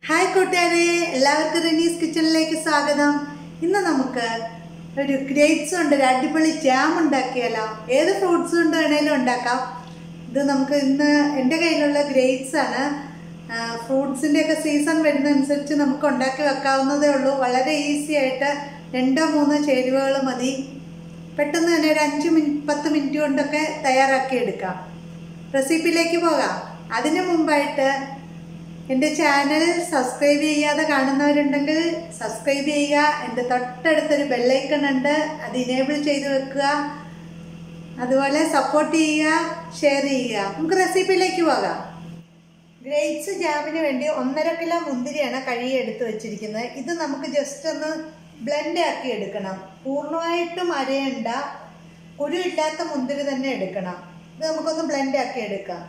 hi കൂട്ടുകാരെ എല്ലാവർക്കും റെനീസ് കിച്ചണിലേക്ക് സ്വാഗതം ഇന്ന് നമുക്ക് ഒരു ഗ്രേപ്സ് കൊണ്ട് ഒരു അടിപൊളി ജാം ഉണ്ടാക്കിയാലോ ഏത് ഫ്രൂട്ട്സ് കൊണ്ട് വേണേലും ഉണ്ടാക്കാം ഇത് നമുക്ക് ഇന്ന് എൻ്റെ കയ്യിലുള്ള ഗ്രേപ്സ് ആണ് ഫ്രൂട്ട്സിൻ്റെ ഒക്കെ സീസൺ വരുന്നതനുസരിച്ച് നമുക്ക് ഉണ്ടാക്കി വെക്കാവുന്നതേ ഉള്ളൂ വളരെ ഈസി ആയിട്ട് രണ്ടോ മൂന്നോ ചേരുവകൾ മതി പെട്ടെന്ന് തന്നെ ഒരു അഞ്ച് മിനിറ്റ് പത്ത് മിനിറ്റ് കൊണ്ടൊക്കെ തയ്യാറാക്കി എടുക്കാം റെസിപ്പിയിലേക്ക് പോകാം അതിനു മുമ്പായിട്ട് എൻ്റെ ചാനൽ സബ്സ്ക്രൈബ് ചെയ്യാതെ കാണുന്നവരുണ്ടെങ്കിൽ സബ്സ്ക്രൈബ് ചെയ്യുക എൻ്റെ തൊട്ടടുത്തൊരു ബെല്ലൈക്കൺ ഉണ്ട് അത് ഇനേബിൾ ചെയ്ത് വെക്കുക അതുപോലെ സപ്പോർട്ട് ചെയ്യുക ഷെയർ ചെയ്യുക നമുക്ക് റെസിപ്പിയിലേക്ക് പോകാം ഗ്രേപ്സ് ജാമിന് വേണ്ടി ഒന്നര കിലോ മുന്തിരിയാണ് കഴുകി എടുത്ത് വെച്ചിരിക്കുന്നത് ഇത് നമുക്ക് ജസ്റ്റ് ഒന്ന് ബ്ലെൻഡ് ആക്കി എടുക്കണം പൂർണ്ണമായിട്ടും അരയണ്ട കുരുവില്ലാത്ത മുന്തിരി തന്നെ എടുക്കണം ഇത് നമുക്കൊന്ന് ബ്ലെൻഡ് ആക്കി എടുക്കാം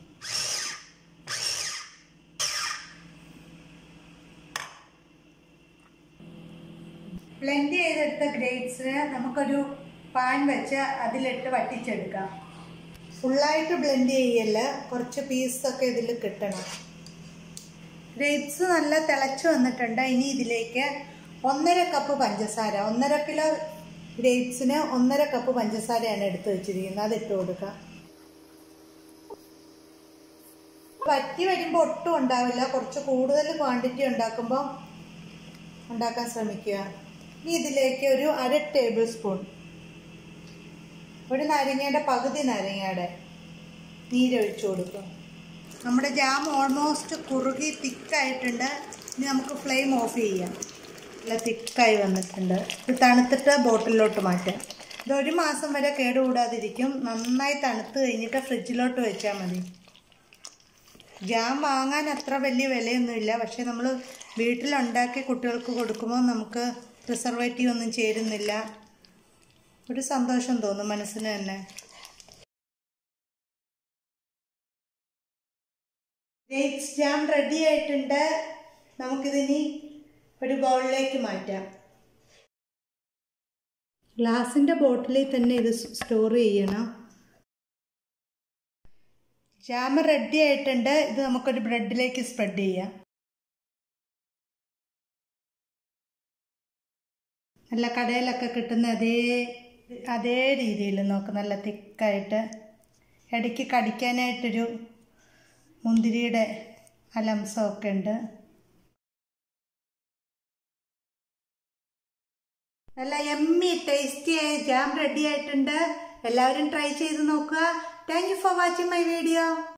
ബ്ലെൻഡ് ചെയ്തെടുത്ത ഗ്രേപ്സിന് നമുക്കൊരു പാൻ വെച്ച് അതിലിട്ട് വറ്റിച്ചെടുക്കാം ഫുള്ളായിട്ട് ബ്ലെൻഡ് ചെയ്യല്ല കുറച്ച് പീസൊക്കെ ഇതിൽ കിട്ടണം ഗ്രേപ്സ് നല്ല തിളച്ച് വന്നിട്ടുണ്ട് ഇനി ഇതിലേക്ക് ഒന്നര കപ്പ് പഞ്ചസാര ഒന്നര കിലോ ഗ്രേപ്സിന് ഒന്നര കപ്പ് പഞ്ചസാരയാണ് എടുത്ത് വെച്ചിരിക്കുന്നത് അത് ഇട്ട് കൊടുക്കാം വറ്റി വരുമ്പോൾ ഒട്ടും ഉണ്ടാവില്ല കുറച്ച് കൂടുതൽ ക്വാണ്ടിറ്റി ഉണ്ടാക്കുമ്പോൾ ഉണ്ടാക്കാൻ ശ്രമിക്കുക ഇനി ഇതിലേക്ക് ഒരു അര ടേബിൾ സ്പൂൺ ഒരു നാരങ്ങയുടെ പകുതി നാരങ്ങയുടെ നീരൊഴിച്ചു കൊടുക്കും നമ്മുടെ ജാം ഓൾമോസ്റ്റ് കുറുകി തിക്കായിട്ടുണ്ട് ഇനി നമുക്ക് ഫ്ലെയിം ഓഫ് ചെയ്യാം നല്ല തിക്കായി വന്നിട്ടുണ്ട് ഇത് തണുത്തിട്ട് ബോട്ടിലോട്ട് മാറ്റാം ഇത് ഒരു മാസം വരെ കേടുകൂടാതിരിക്കും നന്നായി തണുത്ത് കഴിഞ്ഞിട്ട് ഫ്രിഡ്ജിലോട്ട് വെച്ചാൽ മതി ജാം വാങ്ങാൻ അത്ര വലിയ വിലയൊന്നുമില്ല പക്ഷെ നമ്മൾ വീട്ടിലുണ്ടാക്കി കുട്ടികൾക്ക് കൊടുക്കുമ്പോൾ നമുക്ക് പ്രിസർവേറ്റീവ് ഒന്നും ചേരുന്നില്ല ഒരു സന്തോഷം തോന്നും മനസ്സിന് തന്നെ ഗ്രേപ്സ് ജാം റെഡി ആയിട്ടുണ്ട് നമുക്കിതിനി ഒരു ബൗളിലേക്ക് മാറ്റാം ഗ്ലാസിൻ്റെ ബോട്ടിലിൽ തന്നെ ഇത് സ്റ്റോർ ചെയ്യണം ജാം റെഡി ആയിട്ടുണ്ട് ഇത് നമുക്കൊരു ബ്രെഡിലേക്ക് സ്പ്രെഡ് ചെയ്യാം നല്ല കടയിലൊക്കെ കിട്ടുന്ന അതേ അതേ രീതിയിൽ നോക്ക് നല്ല തിക്കായിട്ട് ഇടയ്ക്ക് കടിക്കാനായിട്ടൊരു മുന്തിരിയുടെ അലംസമൊക്കെ ഉണ്ട് നല്ല എമ്മി ടേസ്റ്റിയായ ജാം റെഡി ആയിട്ടുണ്ട് എല്ലാവരും ട്രൈ ചെയ്ത് നോക്കുക thank you for watching my video